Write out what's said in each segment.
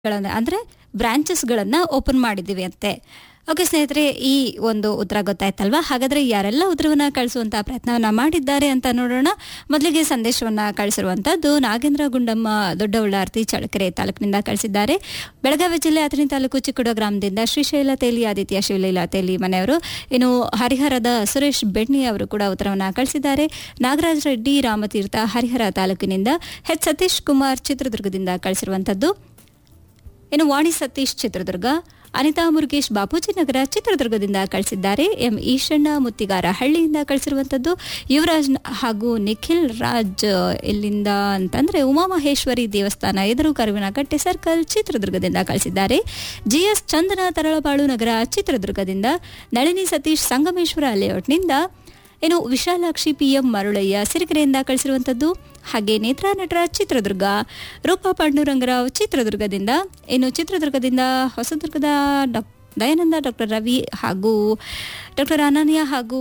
ಗಳನ್ನ ಅಂದ್ರೆ ಬ್ರಾಂಚಸ್ಗಳನ್ನ ಓಪನ್ ಮಾಡಿದ್ದೀವಿ ಅಂತೆ ಓಕೆ ಸ್ನೇಹಿತರೆ ಈ ಒಂದು ಉತ್ತರ ಗೊತ್ತಾಯ್ತಲ್ವಾ ಹಾಗಾದ್ರೆ ಯಾರೆಲ್ಲ ಉತ್ತರವನ್ನ ಕಳಿಸುವಂತ ಪ್ರಯತ್ನವನ್ನ ಮಾಡಿದ್ದಾರೆ ಅಂತ ನೋಡೋಣ ಮೊದಲಿಗೆ ಸಂದೇಶವನ್ನ ಕಳಿಸಿರುವಂತದ್ದು ನಾಗೇಂದ್ರ ಗುಂಡಮ್ಮ ದೊಡ್ಡಬಳ್ಳಾರ್ತಿ ಚಳ್ಳಕೆರೆ ತಾಲೂಕಿನಿಂದ ಕಳಿಸಿದ್ದಾರೆ ಬೆಳಗಾವಿ ಜಿಲ್ಲೆ ಅಥಣಿ ತಾಲೂಕು ಚಿಕ್ಕುಡ ಗ್ರಾಮದಿಂದ ಶ್ರೀಶೈಲ ತೇಲಿ ಆದಿತ್ಯ ಶಿವಲೀಲಾ ತೇಲಿ ಮನೆಯವರು ಇನ್ನು ಹರಿಹರದ ಸುರೇಶ್ ಬೆಣ್ಣಿ ಅವರು ಕೂಡ ಉತ್ತರವನ್ನ ಕಳಿಸಿದ್ದಾರೆ ನಾಗರಾಜ್ ರೆಡ್ಡಿ ರಾಮತೀರ್ಥ ಹರಿಹರ ತಾಲೂಕಿನಿಂದ ಎಚ್ ಸತೀಶ್ ಕುಮಾರ್ ಚಿತ್ರದುರ್ಗದಿಂದ ಕಳಿಸಿರುವಂತದ್ದು ಇನ್ನು ವಾಣಿ ಸತೀಶ್ ಚಿತ್ರದುರ್ಗ ಅನಿತಾ ಮುರುಗೇಶ್ ಬಾಪೂಜಿ ನಗರ ಚಿತ್ರದುರ್ಗದಿಂದ ಕಳಿಸಿದ್ದಾರೆ ಎಂ ಈಶಣ್ಣ ಮುತ್ತಿಗಾರ ಹಳ್ಳಿಯಿಂದ ಕಳಿಸಿರುವಂತದ್ದು ಯುವರಾಜ್ ಹಾಗೂ ನಿಖಿಲ್ ರಾಜ್ ಇಲ್ಲಿಂದ ಅಂತಂದ್ರೆ ಉಮಾಮಹೇಶ್ವರಿ ದೇವಸ್ಥಾನ ಎದುರು ಕರುವಿನಕಟ್ಟೆ ಸರ್ಕಲ್ ಚಿತ್ರದುರ್ಗದಿಂದ ಕಳಿಸಿದ್ದಾರೆ ಜಿಎಸ್ ಚಂದನ ತರಳಬಾಳು ನಗರ ಚಿತ್ರದುರ್ಗದಿಂದ ನಳಿನಿ ಸತೀಶ್ ಸಂಗಮೇಶ್ವರ ಲೇಔಟ್ನಿಂದ ಇನ್ನು ವಿಶಾಲಾಕ್ಷಿ ಪಿಎಂ ಮರುಳಯ್ಯ ಸಿರಿಗೆರೆಯಿಂದ ಕಳಿಸಿರುವಂತದ್ದು ಹಾಗೆ ನೇತ್ರಾ ನಟರ ಚಿತ್ರದುರ್ಗ ರೂಪಾ ಪಾಂಡುರಂಗರಾವ್ ಚಿತ್ರದುರ್ಗದಿಂದ ಇನ್ನು ಚಿತ್ರದುರ್ಗದಿಂದ ಹೊಸದುರ್ಗದ ಡಾಕ್ ದಯಾನಂದ ಡಾಕ್ಟರ್ ರವಿ ಹಾಗೂ ಡಾಕ್ಟರ್ ಅನನ್ಯ ಹಾಗೂ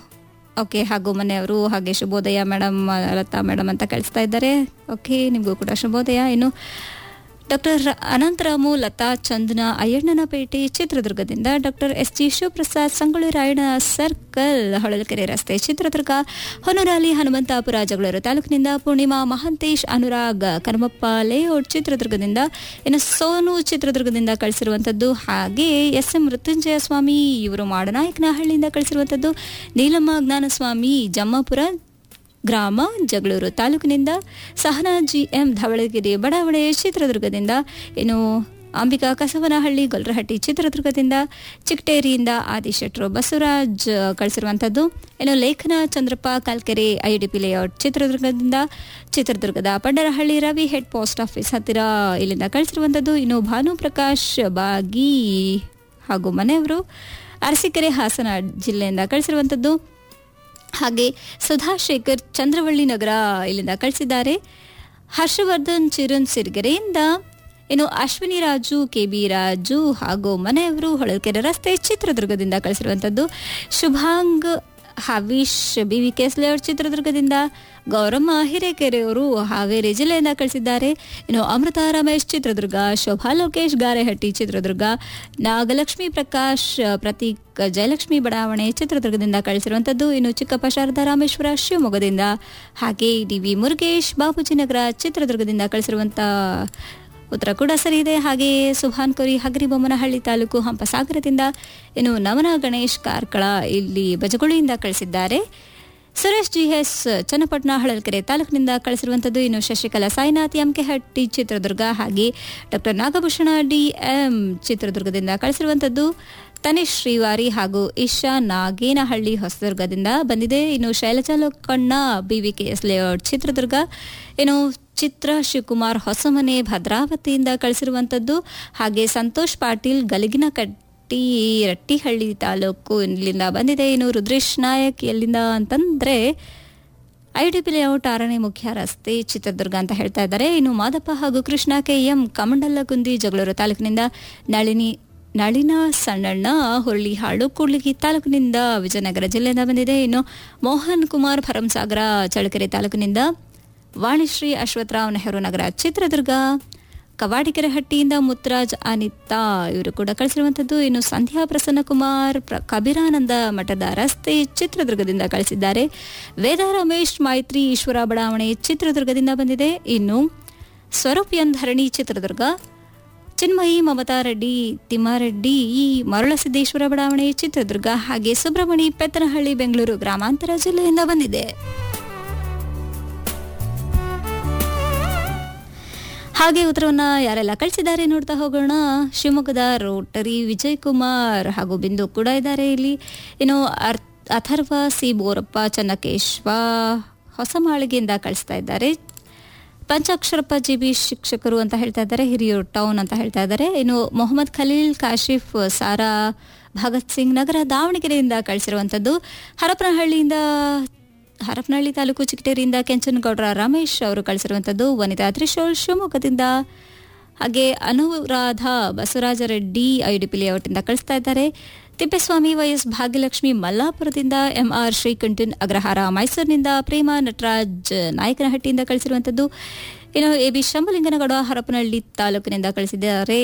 ಓಕೆ ಹಾಗೂ ಮನೆಯವರು ಹಾಗೆ ಶುಭೋದಯ ಮೇಡಮ್ ಲತಾ ಮೇಡಮ್ ಅಂತ ಕಳಿಸ್ತಾ ಇದ್ದಾರೆ ಓಕೆ ನಿಮಗೂ ಕೂಡ ಶುಭೋದಯ ಇನ್ನು ಡಾಕ್ಟರ್ ಅನಂತರಾಮು ಲತಾ ಚಂದನ ಅಯ್ಯಣ್ಣನಪೇಟೆ ಚಿತ್ರದುರ್ಗದಿಂದ doctor S G Shivaprasad Sangolli Rayanna circle Holalkere ರಸ್ತೆ ಚಿತ್ರದುರ್ಗ ಹೊನರಾಲಿ ಹನುಮಂತಾಪುರ ಜಗಳೂರು ತಾಲೂಕಿನಿಂದ ಪೂರ್ಣಿಮಾ ಮಹಾಂತೇಶ್ ಅನುರಾಗ್ ಕನಮಪ್ಪ ಲೇಔಟ್ ಚಿತ್ರದುರ್ಗದಿಂದ ಇನ್ನು ಸೋನು ಚಿತ್ರದುರ್ಗದಿಂದ ಕಳಿಸಿರುವಂಥದ್ದು ಹಾಗೆ ಎಸ್ ಎಂ ಮೃತ್ಯುಂಜಯ ಸ್ವಾಮಿ ಇವರು ಮಾಡನಾಯಕನಹಳ್ಳಿಯಿಂದ ಕಳಿಸಿರುವಂಥದ್ದು ನೀಲಮ್ಮ ಜ್ಞಾನಸ್ವಾಮಿ ಜಮ್ಮಾಪುರ ಗ್ರಾಮ ಜಗಳೂರು ತಾಲೂಕಿನಿಂದ ಸಹನಾ ಜಿ ಎಂ ಧವಳಗಿರಿ ಬಡಾವಣೆ ಚಿತ್ರದುರ್ಗದಿಂದ ಇನ್ನು ಅಂಬಿಕಾ ಕಸವನಹಳ್ಳಿ ಗೊಲ್ರಹಟ್ಟಿ ಚಿತ್ರದುರ್ಗದಿಂದ ಚಿಕ್ಟೇರಿಯಿಂದ ಆದಿಶೆಟ್ರು ಬಸವರಾಜ್ ಕಳಿಸಿರುವಂಥದ್ದು ಇನ್ನು ಲೇಖನ ಚಂದ್ರಪ್ಪ ಕಲ್ಕೆರೆ ಐಡಿಪಿ ಲೇಔಟ್ ಚಿತ್ರದುರ್ಗದಿಂದ ಚಿತ್ರದುರ್ಗದ Pandarahalli Ravi head post office ಹತ್ತಿರ ಇಲ್ಲಿಂದ ಕಳಿಸಿರುವಂಥದ್ದು ಇನ್ನು ಭಾನುಪ್ರಕಾಶ್ ಬಾಗಿ ಹಾಗೂ ಮನೆಯವರು ಅರಸೀಕೆರೆ ಹಾಸನ ಜಿಲ್ಲೆಯಿಂದ ಕಳಿಸಿರುವಂಥದ್ದು ಹಾಗೆ ಸುಧಾಶೇಖರ್ ಚಂದ್ರವಳ್ಳಿ ನಗರ ಇಲ್ಲಿಂದ ಕಳಿಸಿದ್ದಾರೆ ಹರ್ಷವರ್ಧನ್ ಚಿರನ್ ಸಿರಿಗೆರೆಯಿಂದ ಇನ್ನು ಅಶ್ವಿನಿ ರಾಜು ಕೆ ಬಿ ರಾಜು ಹಾಗೂ ಮನೆಯವರು ಹೊಳಲ್ಕೆರೆ ರಸ್ತೆ ಚಿತ್ರದುರ್ಗದಿಂದ ಕಳಿಸಿರುವಂಥದ್ದು Shubhang Havish B V K layout ಚಿತ್ರದುರ್ಗದಿಂದ ಗೌರಮ್ಮ ಹಿರೇಕೆರೆಯವರು ಹಾವೇರಿ ಜಿಲ್ಲೆಯಿಂದ ಕಳಿಸಿದ್ದಾರೆ ಇನ್ನು ಅಮೃತ ರಮೇಶ್ ಚಿತ್ರದುರ್ಗ ಶೋಭಾ ಲೋಕೇಶ್ ಗಾರೆಹಟ್ಟಿ ಚಿತ್ರದುರ್ಗ ನಾಗಲಕ್ಷ್ಮಿ ಪ್ರಕಾಶ್ ಪ್ರತೀಕ್ ಜಯಲಕ್ಷ್ಮಿ ಬಡಾವಣೆ ಚಿತ್ರದುರ್ಗದಿಂದ ಕಳಿಸಿರುವಂಥದ್ದು ಇನ್ನು ಚಿಕ್ಕಪ್ಪ ಶಾರದಾ ರಾಮೇಶ್ವರ ಶಿವಮೊಗ್ಗದಿಂದ ಹಾಗೆ ಡಿ ವಿ ಮುರುಗೇಶ್ ಬಾಪೂಜಿ ನಗರ ಚಿತ್ರದುರ್ಗದಿಂದ ಕಳಿಸಿರುವಂಥ ಉತ್ತರ ಕೂಡ ಸರಿ ಇದೆ ಹಾಗೆಯೇ ಸುಭಾನ್ ಕೊರಿ ಹಗರಿಬೊಮ್ಮನಹಳ್ಳಿ ತಾಲೂಕು ಹಂಪಸಾಗರದಿಂದ ಇನ್ನು ನವನ ಗಣೇಶ್ ಕಾರ್ಕಳ ಇಲ್ಲಿ ಬಜಗುಳಿಯಿಂದ ಕಳಿಸಿದ್ದಾರೆ ಸುರೇಶ್ ಜಿ ಎಸ್ ಚನ್ನಪಟ್ಟಣ ಹೊಳಲ್ಕೆರೆ ತಾಲೂಕಿನಿಂದ ಕಳಿಸಿರುವಂಥದ್ದು ಇನ್ನು ಶಶಿಕಲಾ ಸಾಯಿನಾಥ್ ಎಂಕೆಹಟ್ಟಿ ಚಿತ್ರದುರ್ಗ ಹಾಗೆ ಡಾಕ್ಟರ್ ನಾಗಭೂಷಣ ಡಿ ಎಂ ಚಿತ್ರದುರ್ಗದಿಂದ ಕಳಿಸಿರುವಂಥದ್ದು ತನಿಷ್ ಶ್ರೀವಾರಿ ಹಾಗೂ ಇಶಾ ನಾಗೇನಹಳ್ಳಿ ಹೊಸದುರ್ಗದಿಂದ ಬಂದಿದೆ ಇನ್ನು ಶೈಲಜಾ ಲೋಕಣ್ಣ ಬಿವಿಕೆಎಸ್ ಲೇಔಟ್ ಚಿತ್ರದುರ್ಗ ಇನ್ನು ಚಿತ್ರ ಶಿವಕುಮಾರ್ ಹೊಸಮನೆ ಭದ್ರಾವತಿಯಿಂದ ಕಳಿಸಿರುವಂಥದ್ದು ಹಾಗೆ ಸಂತೋಷ್ ಪಾಟೀಲ್ ಗಲಿಗಿನ ಕಟ್ಟಿ ರಟ್ಟಿಹಳ್ಳಿ ತಾಲೂಕು ಇಲ್ಲಿಂದ ಬಂದಿದೆ ಇನ್ನು ರುದ್ರೇಶ್ ನಾಯಕ್ ಎಲ್ಲಿಂದ ಅಂತಂದ್ರೆ ಐ ಡಿ ಪಿ ಲೇಔಟ್ ಆರನೇ ಮುಖ್ಯ ರಸ್ತೆ ಚಿತ್ರದುರ್ಗ ಅಂತ ಹೇಳ್ತಾ ಇದ್ದಾರೆ ಇನ್ನು ಮಾದಪ್ಪ ಹಾಗೂ ಕೃಷ್ಣ ಕೆ ಎಂ ಕಮಂಡಲ್ಲಗುಂದಿ ಜಗಳೂರು ತಾಲೂಕಿನಿಂದ ನಳಿನಿ ನಳಿನ ಸಣ್ಣಣ್ಣ ಹುರುಳಿಹಾಳು ಕೂಡ್ಲಿಗಿ ತಾಲೂಕಿನಿಂದ ವಿಜಯನಗರ ಜಿಲ್ಲೆಯಿಂದ ಬಂದಿದೆ ಇನ್ನು ಮೋಹನ್ ಕುಮಾರ್ ಭರಂಸಾಗರ ಚಳ್ಳಕೆರೆ ತಾಲೂಕಿನಿಂದ ವಾಣಿಶ್ರೀ ಅಶ್ವತ್ಥರಾವ್ ನೆಹರು ನಗರ ಚಿತ್ರದುರ್ಗ ಕವಾಡಿಕೆರೆಹಟ್ಟಿಯಿಂದ ಮುತ್ತರಾಜ್ ಅನಿತಾ ಇವರು ಕೂಡ ಕಳಿಸಿರುವಂಥದ್ದು ಇನ್ನು ಸಂಧ್ಯಾ ಪ್ರಸನ್ನ ಕುಮಾರ್ ಪ್ರ ಕಬೀರಾನಂದ ಮಠದ ರಸ್ತೆ ಚಿತ್ರದುರ್ಗದಿಂದ ಕಳಿಸಿದ್ದಾರೆ ವೇದ ರಮೇಶ್ ಮೈತ್ರಿ ಈಶ್ವರ ಬಡಾವಣೆ ಚಿತ್ರದುರ್ಗದಿಂದ ಬಂದಿದೆ ಇನ್ನು ಸ್ವರೂಪ್ ಎನ್ ಧರಣಿ ಚಿತ್ರದುರ್ಗ ಚಿನ್ಮಯಿ ಮಮತಾ ರೆಡ್ಡಿ ತಿಮ್ಮಾರೆಡ್ಡಿ ಈ ಮರುಳಸಿದ್ದೇಶ್ವರ ಬಡಾವಣೆ ಚಿತ್ರದುರ್ಗ ಹಾಗೆ ಸುಬ್ರಹ್ಮಣಿ ಪೆತ್ತನಹಳ್ಳಿ ಬೆಂಗಳೂರು ಗ್ರಾಮಾಂತರ ಜಿಲ್ಲೆಯಿಂದ ಬಂದಿದೆ ಹಾಗೆ ಉತ್ತರವನ್ನ ಯಾರೆಲ್ಲ ಕಳಿಸಿದ್ದಾರೆ ನೋಡ್ತಾ ಹೋಗೋಣ ಶಿವಮೊಗ್ಗದ ರೋಟರಿ ವಿಜಯ್ ಕುಮಾರ್ ಹಾಗೂ ಬಿಂದು ಕೂಡ ಇದ್ದಾರೆ ಇಲ್ಲಿ ಇನ್ನು ಅರ್ ಅಥರ್ವ ಸಿ ಬೋರಪ್ಪ ಚನ್ನಕೇಶ್ವ ಹೊಸಮಾಳಿಗೆಯಿಂದ ಕಳಿಸ್ತಾ ಇದ್ದಾರೆ ಪಂಚಾಕ್ಷರಪ್ಪ ಜಿ ಬಿ ಶಿಕ್ಷಕರು ಅಂತ ಹೇಳ್ತಾ ಇದ್ದಾರೆ ಹಿರಿಯೂರು ಟೌನ್ ಅಂತ ಹೇಳ್ತಾ ಇದ್ದಾರೆ ಇನ್ನು ಮೊಹಮ್ಮದ್ ಖಲೀಲ್ ಕಾಶಿಫ್ ಸಾರಾ ಭಗತ್ ಸಿಂಗ್ ನಗರ ದಾವಣಗೆರೆಯಿಂದ ಕಳಿಸಿರುವಂಥದ್ದು ಹರಪನಹಳ್ಳಿಯಿಂದ ಹರಪನಹಳ್ಳಿ ತಾಲೂಕು ಚಿಕ್ಕಟೇರಿಯಿಂದ ಕೆಂಚನಗೌಡರ ರಮೇಶ್ ಅವರು ಕಳಿಸಿರುವಂಥದ್ದು ವನಿತಾ ತ್ರಿಶೂಲ್ ಶಿವಮೊಗ್ಗದಿಂದ ಹಾಗೆ ಅನುರಾಧ ಬಸವರಾಜ ರೆಡ್ಡಿ ಐಡಿಪಿ ಲೇಔಟಿಂದ ಕಳಿಸ್ತಾ ಇದ್ದಾರೆ ತಿಪ್ಪೇಸ್ವಾಮಿ ವೈಎಸ್ ಭಾಗ್ಯಲಕ್ಷ್ಮಿ ಮಲ್ಲಾಪುರದಿಂದ ಎಂಆರ್ ಶ್ರೀಕಂಠನ್ ಅಗ್ರಹಾರ ಮೈಸೂರಿನಿಂದ ಪ್ರೇಮ ನಟರಾಜ್ ನಾಯಕನಹಟ್ಟಿಯಿಂದ ಕಳಿಸಿರುವಂಥದ್ದು ಇನ್ನು ಎ ಬಿ ಶಂಭಲಿಂಗನಗೌಡ ಹರಪನಹಳ್ಳಿ ತಾಲೂಕಿನಿಂದ ಕಳಿಸಿದ್ದಾರೆ